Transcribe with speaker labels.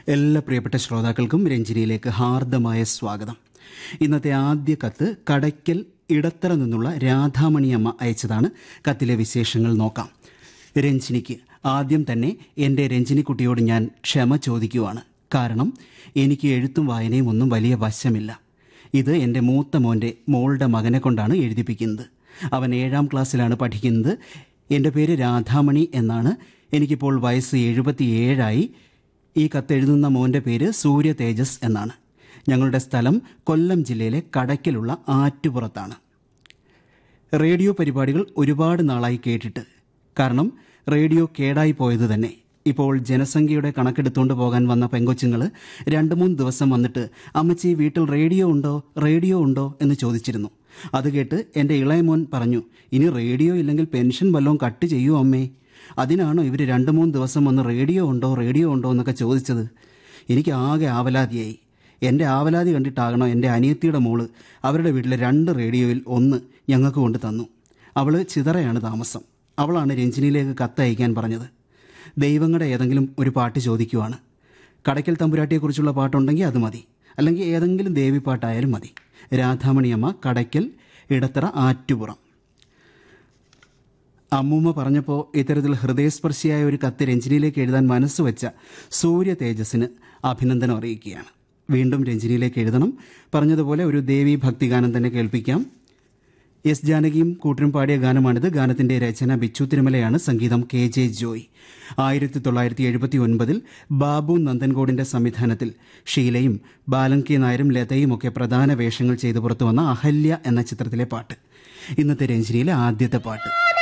Speaker 1: എല്ലാ പ്രിയപ്പെട്ട ശ്രോതാക്കൾക്കും രഞ്ജിനിയിലേക്ക് ഹാർദമായ സ്വാഗതം ഇന്നത്തെ ആദ്യ കത്ത് കടയ്ക്കൽ ഇടത്തറ നിന്നുള്ള രാധാമണി അമ്മ അയച്ചതാണ് കത്തിലെ വിശേഷങ്ങൾ നോക്കാം രഞ്ജിനിക്ക് ആദ്യം തന്നെ എൻ്റെ രഞ്ജിനിക്കുട്ടിയോട് ഞാൻ ക്ഷമ ചോദിക്കുവാണ് കാരണം എനിക്ക് എഴുത്തും വായനയും ഒന്നും വലിയ വശമില്ല ഇത് എൻ്റെ മൂത്ത മോൻ്റെ മോളുടെ മകനെ കൊണ്ടാണ് എഴുതിപ്പിക്കുന്നത് അവൻ ഏഴാം ക്ലാസ്സിലാണ് പഠിക്കുന്നത് എൻ്റെ പേര് രാധാമണി എന്നാണ് എനിക്കിപ്പോൾ വയസ്സ് എഴുപത്തിയേഴായി ഈ കത്തെഴുതുന്ന മോൻ്റെ പേര് സൂര്യ തേജസ് എന്നാണ് ഞങ്ങളുടെ സ്ഥലം കൊല്ലം ജില്ലയിലെ കടയ്ക്കലുള്ള ആറ്റുപുറത്താണ് റേഡിയോ പരിപാടികൾ ഒരുപാട് നാളായി കേട്ടിട്ട് കാരണം റേഡിയോ കേടായി പോയത് തന്നെ ഇപ്പോൾ ജനസംഖ്യയുടെ കണക്കെടുത്തുകൊണ്ട് പോകാൻ വന്ന പെങ്കൊച്ചുങ്ങൾ രണ്ട് മൂന്ന് ദിവസം വന്നിട്ട് അമ്മച്ചി വീട്ടിൽ റേഡിയോ ഉണ്ടോ റേഡിയോ ഉണ്ടോ എന്ന് ചോദിച്ചിരുന്നു അത് കേട്ട് എൻ്റെ ഇളയമോൻ പറഞ്ഞു ഇനി റേഡിയോ ഇല്ലെങ്കിൽ പെൻഷൻ വല്ലതും കട്ട് ചെയ്യൂ അമ്മേ അതിനാണോ ഇവർ രണ്ട് മൂന്ന് ദിവസം വന്ന് റേഡിയോ ഉണ്ടോ റേഡിയോ ഉണ്ടോ എന്നൊക്കെ ചോദിച്ചത് എനിക്ക് ആകെ ആവലാതിയായി എൻ്റെ ആവലാതി കണ്ടിട്ടാകണം എൻ്റെ അനിയത്തിയുടെ മോള് അവരുടെ വീട്ടിലെ രണ്ട് റേഡിയോയിൽ ഒന്ന് ഞങ്ങൾക്ക് കൊണ്ട് തന്നു അവൾ ചിതറയാണ് താമസം അവളാണ് രഞ്ജിനിയിലേക്ക് കത്തയക്കാൻ പറഞ്ഞത് ദൈവങ്ങളുടെ ഏതെങ്കിലും ഒരു പാട്ട് ചോദിക്കുവാണ് കടയ്ക്കൽ തമ്പുരാട്ടിയെക്കുറിച്ചുള്ള പാട്ടുണ്ടെങ്കിൽ അത് മതി അല്ലെങ്കിൽ ഏതെങ്കിലും ദേവിപ്പാട്ടായാലും മതി രാധാമണിയമ്മ കടയ്ക്കൽ ഇടത്തറ ആറ്റുപുറം അമ്മൂമ്മ പറഞ്ഞപ്പോൾ ഇത്തരത്തിൽ ഹൃദയസ്പർശിയായ ഒരു കത്ത് രഞ്ജിനിയിലേക്ക് എഴുതാൻ മനസ്സ് വെച്ച സൂര്യ തേജസ്സിന് അഭിനന്ദനം അറിയിക്കുകയാണ് വീണ്ടും രഞ്ജിനിയിലേക്ക് എഴുതണം പറഞ്ഞതുപോലെ ഒരു ദേവി ഭക്തിഗാനം തന്നെ കേൾപ്പിക്കാം എസ് ജാനകിയും കൂട്ടരും പാടിയ ഗാനമാണിത് ഗാനത്തിന്റെ രചന ബിച്ചു തിരുമലയാണ് സംഗീതം കെ ജെ ജോയ് ആയിരത്തി തൊള്ളായിരത്തി എഴുപത്തി ഒൻപതിൽ ബാബു നന്ദൻകോടിന്റെ സംവിധാനത്തിൽ ഷീലയും ബാലൻ കെ നായരും ലതയും ഒക്കെ പ്രധാന വേഷങ്ങൾ ചെയ്തു പുറത്തുവന്ന അഹല്യ എന്ന ചിത്രത്തിലെ പാട്ട് ഇന്നത്തെ രഞ്ജിനിയിലെ ആദ്യത്തെ പാട്ട്